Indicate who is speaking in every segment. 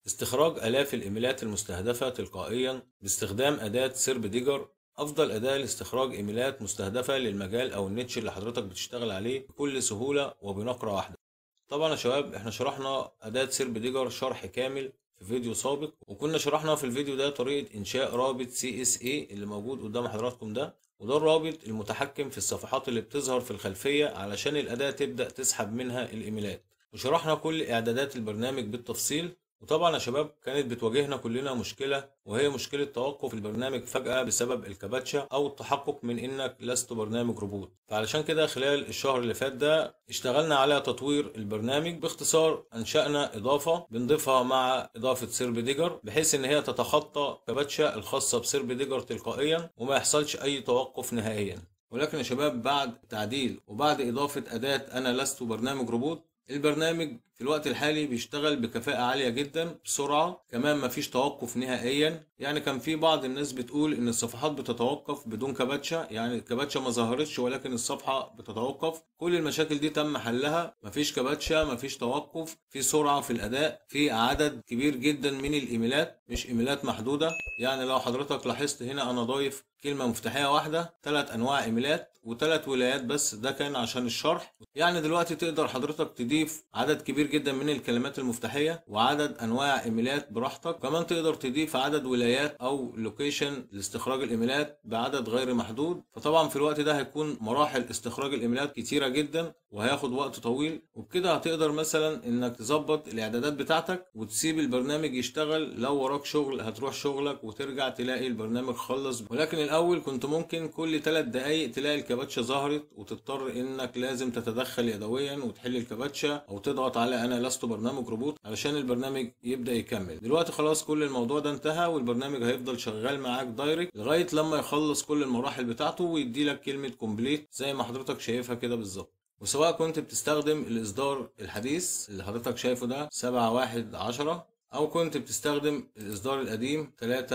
Speaker 1: استخراج آلاف الإيميلات المستهدفة تلقائيا باستخدام أداة سيرب ديجر أفضل أداة لاستخراج إيميلات مستهدفة للمجال أو النيتش اللي حضرتك بتشتغل عليه بكل سهولة وبنقرة واحدة طبعا يا شباب احنا شرحنا أداة سيرب ديجر شرح كامل في فيديو سابق وكنا شرحنا في الفيديو ده طريقة إنشاء رابط CSA اللي موجود قدام حضراتكم ده وده الرابط المتحكم في الصفحات اللي بتظهر في الخلفية علشان الأداة تبدأ تسحب منها الإيميلات وشرحنا كل إعدادات البرنامج بالتفصيل وطبعا يا شباب كانت بتواجهنا كلنا مشكلة وهي مشكلة توقف البرنامج فجأة بسبب الكباتشا أو التحقق من إنك لست برنامج روبوت فعلشان كده خلال الشهر اللي فات ده اشتغلنا على تطوير البرنامج باختصار أنشأنا إضافة بنضيفها مع إضافة سيرب ديجر بحيث إن هي تتخطى كباتشا الخاصة بسيرب ديجر تلقائيا وما يحصلش أي توقف نهائيا ولكن يا شباب بعد تعديل وبعد إضافة أداة أنا لست برنامج روبوت البرنامج في الوقت الحالي بيشتغل بكفاءة عالية جدا بسرعة كمان مفيش توقف نهائيا يعني كان في بعض الناس بتقول ان الصفحات بتتوقف بدون كباتشا يعني الكباتشا ما ظهرتش ولكن الصفحة بتتوقف كل المشاكل دي تم حلها مفيش كباتشا مفيش توقف في سرعة في الاداء في عدد كبير جدا من الايميلات مش ايميلات محدودة يعني لو حضرتك لاحظت هنا انا ضايف كلمة مفتاحية واحدة ثلاث انواع ايميلات وثلاث ولايات بس ده كان عشان الشرح يعني دلوقتي تقدر حضرتك تضيف عدد كبير جدا من الكلمات المفتاحية وعدد انواع ايميلات براحتك كمان تقدر تضيف عدد ولايات او لوكيشن لاستخراج الايميلات بعدد غير محدود فطبعا في الوقت ده هيكون مراحل استخراج الايميلات كتيرة جدا وهياخد وقت طويل وبكده هتقدر مثلا انك تظبط الاعدادات بتاعتك وتسيب البرنامج يشتغل لو وراك شغل هتروح شغلك وترجع تلاقي البرنامج خلص ولكن الاول كنت ممكن كل 3 دقايق تلاقي الكباتشا ظهرت وتضطر انك لازم تتدخل يدويا وتحل الكباتشا او تضغط على انا لست برنامج روبوت علشان البرنامج يبدا يكمل دلوقتي خلاص كل الموضوع ده انتهى والبرنامج هيفضل شغال معاك دايركت لغايه لما يخلص كل المراحل بتاعته ويدي لك كلمه كومبليت زي ما حضرتك شايفها كده بالظبط وسواء كنت بتستخدم الإصدار الحديث اللي حضرتك شايفه ده 7 1 10 او كنت بتستخدم الاصدار القديم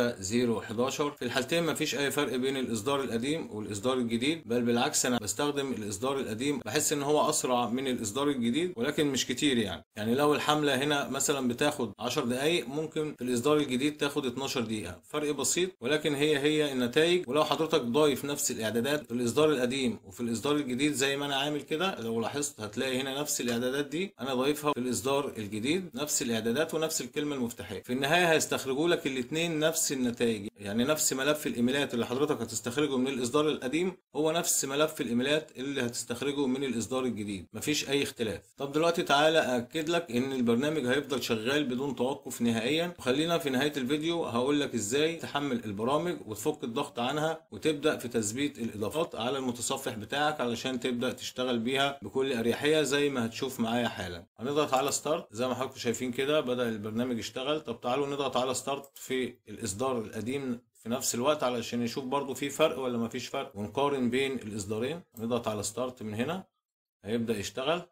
Speaker 1: 3011 في الحالتين مفيش اي فرق بين الاصدار القديم والاصدار الجديد بل بالعكس انا بستخدم الاصدار القديم بحس ان هو اسرع من الاصدار الجديد ولكن مش كتير يعني يعني لو الحمله هنا مثلا بتاخد 10 دقائق ممكن في الاصدار الجديد تاخد 12 دقيقه فرق بسيط ولكن هي هي النتائج ولو حضرتك ضايف نفس الاعدادات في الاصدار القديم وفي الاصدار الجديد زي ما انا عامل كده لو لاحظت هتلاقي هنا نفس الاعدادات دي انا ضايفها في الاصدار الجديد نفس الاعدادات ونفس الكلمه الكلمه المفتاحيه في النهايه هيستخرجوا لك الاثنين نفس النتائج يعني نفس ملف الايميلات اللي حضرتك هتستخرجه من الاصدار القديم هو نفس ملف الايميلات اللي هتستخرجه من الاصدار الجديد مفيش اي اختلاف طب دلوقتي تعالى اكد لك ان البرنامج هيفضل شغال بدون توقف نهائيا وخلينا في نهايه الفيديو هقول لك ازاي تحمل البرامج وتفك الضغط عنها وتبدا في تثبيت الاضافات على المتصفح بتاعك علشان تبدا تشتغل بيها بكل اريحيه زي ما هتشوف معايا حالا هنضغط على ستارت زي ما حضراتكم شايفين كده بدا البرنامج يشتغل طب تعالوا نضغط على ستارت في الاصدار القديم في نفس الوقت علشان نشوف برضو في فرق ولا ما فيش فرق ونقارن بين الاصدارين نضغط على ستارت من هنا هيبدأ يشتغل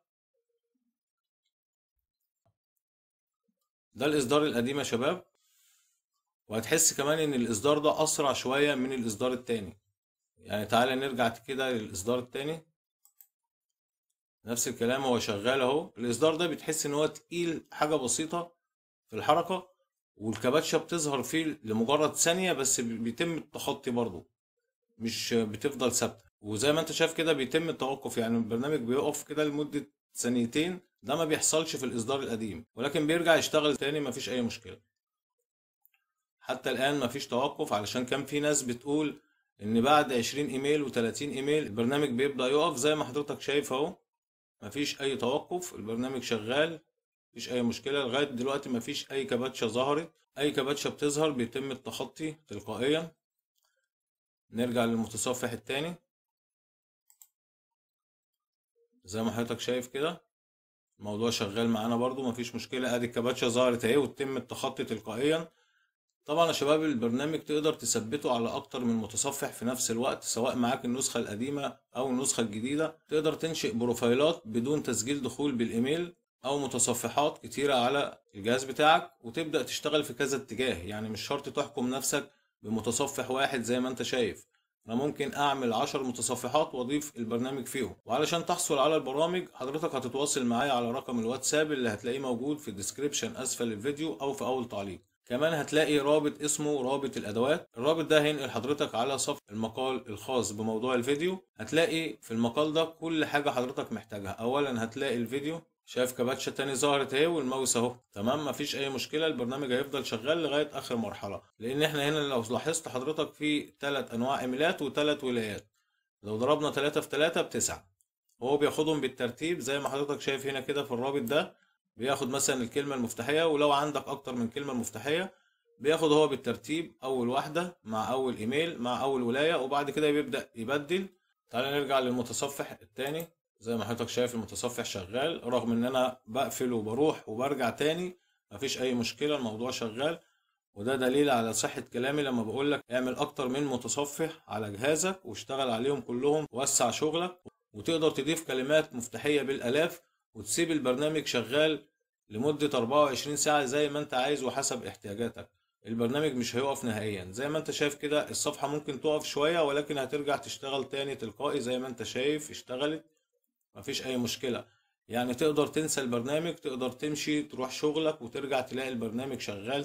Speaker 1: ده الاصدار القديم يا شباب وهتحس كمان ان الاصدار ده اسرع شوية من الاصدار التاني يعني تعالى نرجع كده للاصدار التاني نفس الكلام هو شغال اهو الاصدار ده بتحس ان هو تقيل حاجة بسيطة في الحركة والكباتشة بتظهر فيه لمجرد ثانية بس بيتم التخطي برضه مش بتفضل ثابتة وزي ما انت شايف كده بيتم التوقف يعني البرنامج بيقف كده لمدة ثانيتين ده ما بيحصلش في الإصدار القديم ولكن بيرجع يشتغل تاني مفيش أي مشكلة حتى الآن مفيش توقف علشان كان في ناس بتقول إن بعد 20 إيميل و30 إيميل البرنامج بيبدأ يقف زي ما حضرتك شايف أهو مفيش أي توقف البرنامج شغال مفيش اي مشكله لغايه دلوقتي مفيش اي كباتشه ظهرت اي كباتشه بتظهر بيتم التخطي تلقائيا نرجع للمتصفح التاني زي ما حضرتك شايف كده الموضوع شغال معانا برضو مفيش مشكله ادي الكباتشه ظهرت اهي وتتم التخطي تلقائيا طبعا يا شباب البرنامج تقدر تثبته على اكتر من متصفح في نفس الوقت سواء معاك النسخه القديمه او النسخه الجديده تقدر تنشئ بروفايلات بدون تسجيل دخول بالايميل او متصفحات كتيرة على الجهاز بتاعك وتبدأ تشتغل في كذا اتجاه يعني مش شرط تحكم نفسك بمتصفح واحد زي ما انت شايف انا ممكن اعمل 10 متصفحات واضيف البرنامج فيهم وعلشان تحصل على البرامج حضرتك هتتواصل معايا على رقم الواتساب اللي هتلاقيه موجود في الديسكريبشن اسفل الفيديو او في اول تعليق كمان هتلاقي رابط اسمه رابط الادوات الرابط ده هينقل حضرتك على صفحه المقال الخاص بموضوع الفيديو هتلاقي في المقال ده كل حاجه حضرتك محتاجها اولا هتلاقي الفيديو شايف كباتشة تاني ظهرت اهي والماوس اهو تمام مفيش اي مشكله البرنامج هيفضل شغال لغايه اخر مرحله لان احنا هنا لو لاحظت حضرتك في ثلاث انواع ايميلات وثلاث ولايات لو ضربنا 3 في 3 بتسعة هو بياخدهم بالترتيب زي ما حضرتك شايف هنا كده في الرابط ده بياخد مثلا الكلمه المفتاحيه ولو عندك اكتر من كلمه مفتاحيه بياخد هو بالترتيب اول واحده مع اول ايميل مع اول ولايه وبعد كده بيبدا يبدل تعالى نرجع للمتصفح الثاني زي ما حضرتك شايف المتصفح شغال رغم ان انا بقفل وبروح وبرجع تاني مفيش اي مشكله الموضوع شغال وده دليل على صحة كلامي لما بقول لك اعمل أكتر من متصفح على جهازك واشتغل عليهم كلهم وسع شغلك وتقدر تضيف كلمات مفتاحية بالآلاف وتسيب البرنامج شغال لمدة 24 ساعة زي ما أنت عايز وحسب احتياجاتك البرنامج مش هيقف نهائيا زي ما انت شايف كده الصفحة ممكن تقف شوية ولكن هترجع تشتغل تاني تلقائي زي ما انت شايف اشتغلت مفيش اي مشكلة يعني تقدر تنسى البرنامج تقدر تمشي تروح شغلك وترجع تلاقي البرنامج شغال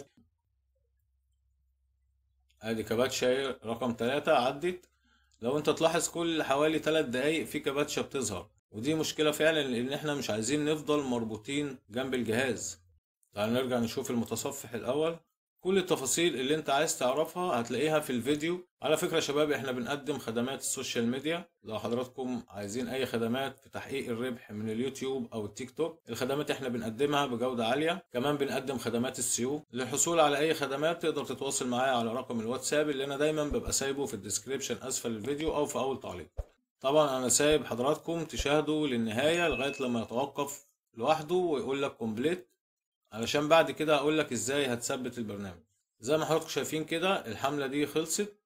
Speaker 1: ادي كباتشة رقم ثلاثة عدت لو انت تلاحظ كل حوالي 3 دقايق في كباتشة بتظهر ودي مشكلة فعلا لان احنا مش عايزين نفضل مربوطين جنب الجهاز تعال نرجع نشوف المتصفح الاول كل التفاصيل اللي انت عايز تعرفها هتلاقيها في الفيديو على فكرة يا شباب احنا بنقدم خدمات السوشيال ميديا لو حضراتكم عايزين اي خدمات في تحقيق الربح من اليوتيوب او التيك توك الخدمات احنا بنقدمها بجودة عالية كمان بنقدم خدمات السيو للحصول على اي خدمات تقدر تتواصل معايا على رقم الواتساب اللي انا دايما ببقى سايبه في الديسكريبشن اسفل الفيديو او في اول تعليق طبعا انا سايب حضراتكم تشاهدوا للنهاية لغاية لما يتوقف لوحده ويقول لك كومبليت علشان بعد كده اقول لك ازاي هتثبت البرنامج زي ما حضراتكم شايفين كده الحملة دي خلصت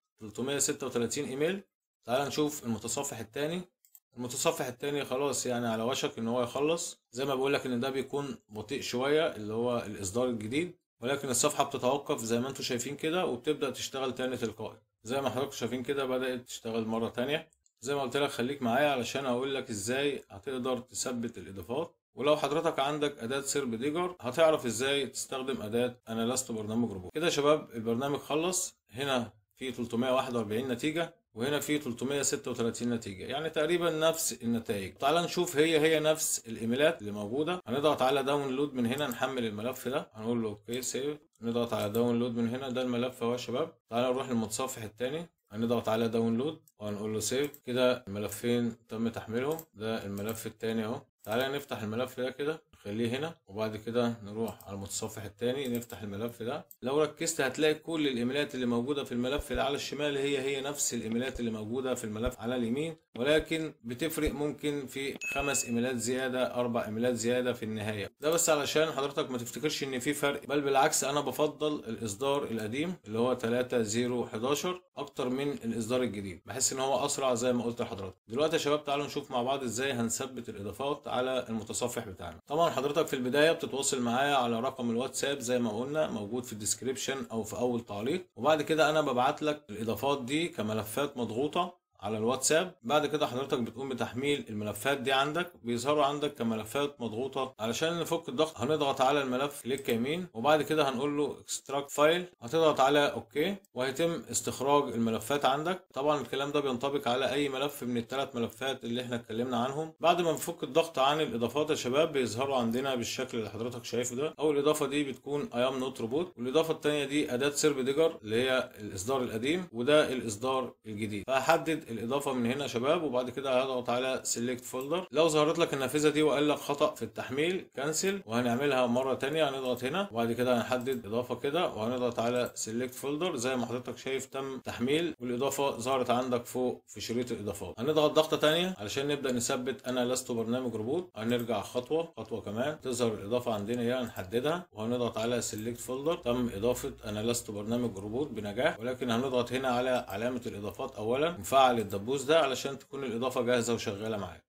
Speaker 1: 336 ايميل تعال نشوف المتصفح التاني المتصفح التاني خلاص يعني على وشك ان هو يخلص زي ما بقول لك ان ده بيكون بطيء شوية اللي هو الاصدار الجديد ولكن الصفحة بتتوقف زي ما انتم شايفين كده وبتبدأ تشتغل تاني تلقائي زي ما حضراتكم شايفين كده بدأت تشتغل مرة تانية زي ما قلت لك خليك معايا علشان اقول لك ازاي هتقدر تثبت الاضافات ولو حضرتك عندك اداه سيرب ديجر هتعرف ازاي تستخدم اداه انا لست برنامج روبوت كده يا شباب البرنامج خلص هنا في 341 نتيجه وهنا في 336 نتيجه يعني تقريبا نفس النتائج تعال نشوف هي هي نفس الايميلات اللي موجوده هنضغط على داونلود من هنا نحمل الملف ده هنقول له اوكي سيف نضغط على داونلود من هنا ده الملف اهو يا شباب تعال نروح للمتصفح الثاني هنضغط على داونلود وهنقول له سيف كده الملفين تم تحميلهم ده الملف الثاني اهو تعالى نفتح الملف ده كده نخليه هنا وبعد كده نروح على المتصفح الثاني نفتح الملف ده لو ركزت هتلاقي كل الايميلات اللي موجوده في الملف اللي على الشمال هي هي نفس الايميلات اللي موجوده في الملف على اليمين ولكن بتفرق ممكن في خمس ايميلات زياده اربع ايميلات زياده في النهايه ده بس علشان حضرتك ما تفتكرش ان في فرق بل بالعكس انا بفضل الاصدار القديم اللي هو 3011 اكتر من الاصدار الجديد بحس ان هو اسرع زي ما قلت لحضرتك دلوقتي يا شباب تعالوا نشوف مع بعض ازاي هنثبت الاضافات على المتصفح بتاعنا طبعا حضرتك في البدايه بتتواصل معايا على رقم الواتساب زي ما قلنا موجود في الديسكريبشن او في اول تعليق وبعد كده انا ببعت لك الاضافات دي كملفات مضغوطه على الواتساب بعد كده حضرتك بتقوم بتحميل الملفات دي عندك بيظهروا عندك كملفات مضغوطه علشان نفك الضغط هنضغط على الملف كليك يمين وبعد كده هنقول له اكستراكت فايل هتضغط على اوكي وهيتم استخراج الملفات عندك طبعا الكلام ده بينطبق على اي ملف من الثلاث ملفات اللي احنا اتكلمنا عنهم بعد ما نفك الضغط عن الاضافات يا شباب بيظهروا عندنا بالشكل اللي حضرتك شايفه ده اول اضافه دي بتكون ايام نوت روبوت والاضافه الثانيه دي اداه سيرب ديجر اللي هي الاصدار القديم وده الاصدار الجديد فهحدد الاضافه من هنا يا شباب وبعد كده هضغط على سيلكت فولدر لو ظهرت لك النافذه دي وقال لك خطا في التحميل كنسل وهنعملها مره ثانيه هنضغط هنا وبعد كده هنحدد اضافه كده وهنضغط على سيلكت فولدر زي ما حضرتك شايف تم تحميل والاضافه ظهرت عندك فوق في شريط الاضافات هنضغط ضغطه ثانيه علشان نبدا نثبت انا لست برنامج روبوت هنرجع خطوه خطوه كمان تظهر الاضافه عندنا هي هنحددها وهنضغط على سيلكت فولدر تم اضافه انا لست برنامج روبوت بنجاح ولكن هنضغط هنا على علامه الاضافات اولا نفعل الدبوس ده علشان تكون الاضافه جاهزه وشغاله معاك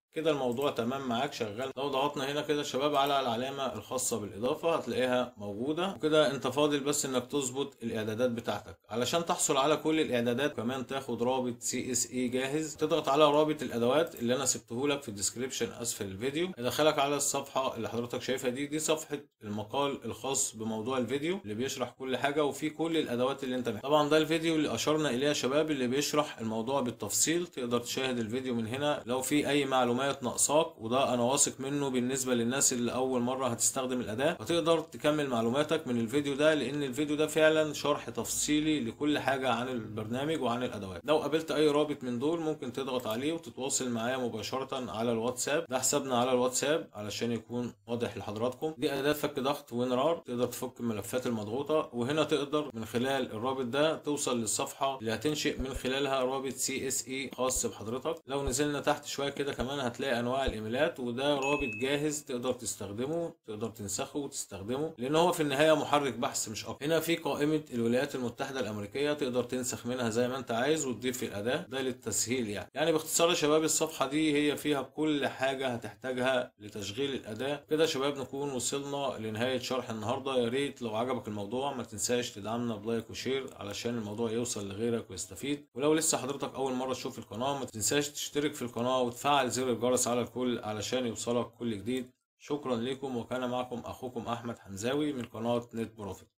Speaker 1: كده الموضوع تمام معاك شغال لو ضغطنا هنا كده يا شباب على العلامة الخاصة بالإضافة هتلاقيها موجودة وكده انت فاضل بس انك تظبط الإعدادات بتاعتك علشان تحصل على كل الإعدادات كمان تاخد رابط سي اس اي جاهز تضغط على رابط الأدوات اللي أنا سبته لك في الديسكريبشن أسفل الفيديو يدخلك على الصفحة اللي حضرتك شايفها دي دي صفحة المقال الخاص بموضوع الفيديو اللي بيشرح كل حاجة وفي كل الأدوات اللي انت محتاج طبعا ده الفيديو اللي أشرنا إليه يا شباب اللي بيشرح الموضوع بالتفصيل تقدر تشاهد الفيديو من هنا لو في أي معلومات ناقصاك وده أنا واثق منه بالنسبة للناس اللي أول مرة هتستخدم الأداة فتقدر تكمل معلوماتك من الفيديو ده لأن الفيديو ده فعلا شرح تفصيلي لكل حاجة عن البرنامج وعن الأدوات لو قابلت أي رابط من دول ممكن تضغط عليه وتتواصل معايا مباشرة على الواتساب ده حسابنا على الواتساب علشان يكون واضح لحضراتكم دي أداة فك ضغط وينرار تقدر تفك الملفات المضغوطة وهنا تقدر من خلال الرابط ده توصل للصفحة اللي هتنشئ من خلالها رابط سي اس اي خاص بحضرتك لو نزلنا تحت شوية كده كمان هتلاقي أنواع الإيميلات وده رابط جاهز تقدر تستخدمه تقدر تنسخه وتستخدمه لأن هو في النهاية محرك بحث مش أكتر هنا في قائمة الولايات المتحدة الأمريكية تقدر تنسخ منها زي ما أنت عايز وتضيف في الأداة ده للتسهيل يعني يعني باختصار يا شباب الصفحة دي هي فيها كل حاجة هتحتاجها لتشغيل الأداة كده يا شباب نكون وصلنا لنهاية شرح النهاردة يا ريت لو عجبك الموضوع ما تنساش تدعمنا بلايك وشير علشان الموضوع يوصل لغيرك ويستفيد ولو لسه حضرتك أول مرة تشوف القناة ما تنساش تشترك في القناة وتفعل زر الجرس على الكل علشان يوصلك كل جديد شكرا لكم وكان معكم أخوكم أحمد حمزاوي من قناة نت بروفيت